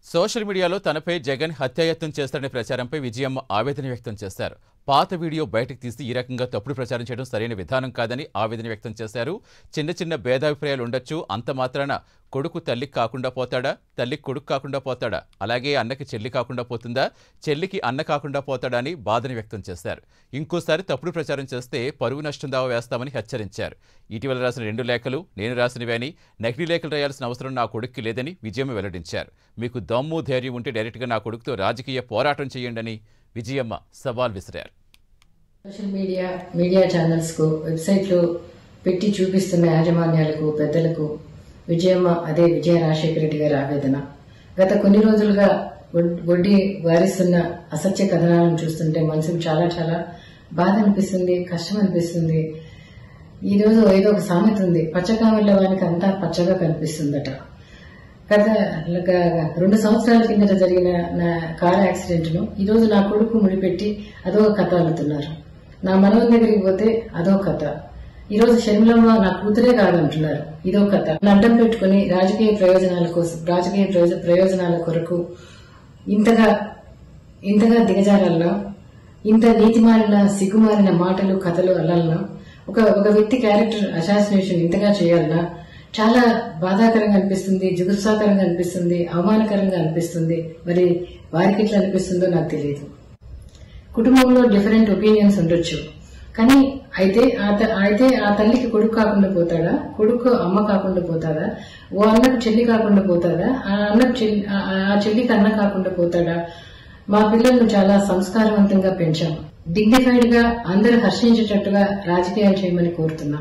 social మీడియాలో తనపై జగన్ హత్యాయత్నం చేస్తారనే ప్రచారంపై విజయమ్మ ఆవేదన వ్యక్తం చేశారు పాత వీడియో బయటకు తీసి ఈ రకంగా తప్పుడు ప్రచారం చేయడం సరైన విధానం కాదని ఆవేదన వ్యక్తం చేశారు చిన్న చిన్న భేదాభిప్రాయాలు ఉండొచ్చు అంత మాత్రాన కొడుకు తల్లికి కాకుండా పోతాడా తల్లికి కొడుకు కాకుండా పోతాడా అలాగే అన్నకి చెల్లి కాకుండా పోతుందా చెల్లికి అన్న కాకుండా పోతాడా అని బాధను వ్యక్తం చేశారు ఇంకోసారి తప్పుడు ప్రచారం చేస్తే పరువు నష్టం దావా వేస్తామని హెచ్చరించారు ఇటీవల రాసిన రెండు లేఖలు నేను రాసినవి అని నకిలీ లేఖలు రాయాల్సిన అవసరం నా కొడుక్కి లేదని విజయమ్మ వెల్లడించారు మీకు దమ్ము ధైర్యం ఉంటే డైరెక్ట్గా నా కొడుకుతో రాజకీయ పోరాటం చేయండి అని విజయమ్మ సవాల్ విసిరారు సోషల్ మీడియా మీడియా ఛానల్స్కు వెబ్సైట్లు పెట్టి చూపిస్తున్న యాజమాన్యాలకు పెద్దలకు విజయమ్మ అదే విజయ రాజశేఖర రెడ్డి గారి ఆవేదన గత కొన్ని రోజులుగా వడ్- వడ్డీ వారిస్తున్న అసత్య కథనాలను చూస్తుంటే మనసుకు చాలా చాలా బాధ అనిపిస్తుంది కష్టం అనిపిస్తుంది ఈ రోజు ఏదో ఒక సామెత ఉంది పచ్చకామల్ల వానికి అంతా పచ్చగా కనిపిస్తుందట గత గ- రెండు సంవత్సరాల కిందట జరిగిన నా కార్ యాక్సిడెంట్ ను ఈ రోజు నా కొడుకు ముడిపెట్టి అదో కథ అల్లుతున్నారు నా మనవల దగ్గరికి పోతే అదో కథ ఈ రోజు షర్మిలమ్మ నా కూతురే కాదంటున్నారు ఇదో కథ నన్ను అడ్డం పెట్టుకుని రాజకీయ ప్రయోజనాల కోసం రాజకీయ ప్రయోజ- ప్రయోజనాల కొరకు ఇంతగా ఇంతగా దిగజారాలనా ఇంత నీతిమాలిన సిగ్గుమాలిన మాటలు కథలు అల్లాలనా ఒక ఒక వ్యక్తి క్యారెక్టర్ అసాసినేషన్ ఇంతగా చేయాలనా చాలా బాధాకరంగా అనిపిస్తుంది జుగుత్సాకరంగా అనిపిస్తుంది అవమానకరంగా అనిపిస్తుంది మరి వారికి ఎట్లా అనిపిస్తుందో నాకు తెలియదు కుటుంబంలో డిఫరెంట్ ఒపీనియన్స్ ఉండొచ్చు కానీ అయితే ఆ త- అయితే ఆ తల్లికి కొడుకు కాకుండా పోతాడా కొడుకు అమ్మ కాకుండా పోతాడా ఓ అన్నకు చెల్లి కాకుండా పోతాడా ఆ అన్నకు చెల్లి ఆ- ఆ చెల్లికి అన్న కాకుండా పోతాడా మా పిల్లలను చాలా సంస్కారవంతంగా పెంచాం డిగ్నిఫైడ్ గా అందరూ హర్షించేటట్టుగా రాజకీయాలు చేయమని కోరుతున్నా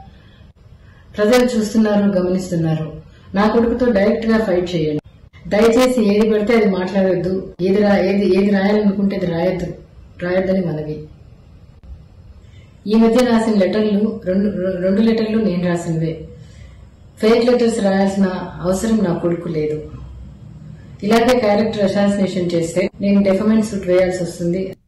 ప్రజలు చూస్తున్నారు గమనిస్తున్నారు నా కొడుకుతో డైరెక్ట్ గా ఫైట్ చేయండి దయచేసి ఏది పడితే అది మాట్లాడొద్దు ఏది రా ఏది ఏది రాయాలనుకుంటే అది రాయొద్దు రాయొద్దని మనవి ఈ మధ్య రాసిన లెటర్లు రెండు రెండు లెటర్లు నేను రాసినవే ఫేక్ లెటర్స్ రాయాల్సిన అవసరం నా కొడుకు లేదు ఇలాగే క్యారెక్టర్ అసాసినేషన్ చేస్తే నేను డెఫమెంట్ సూట్ వేయాల్సి వస్తుంది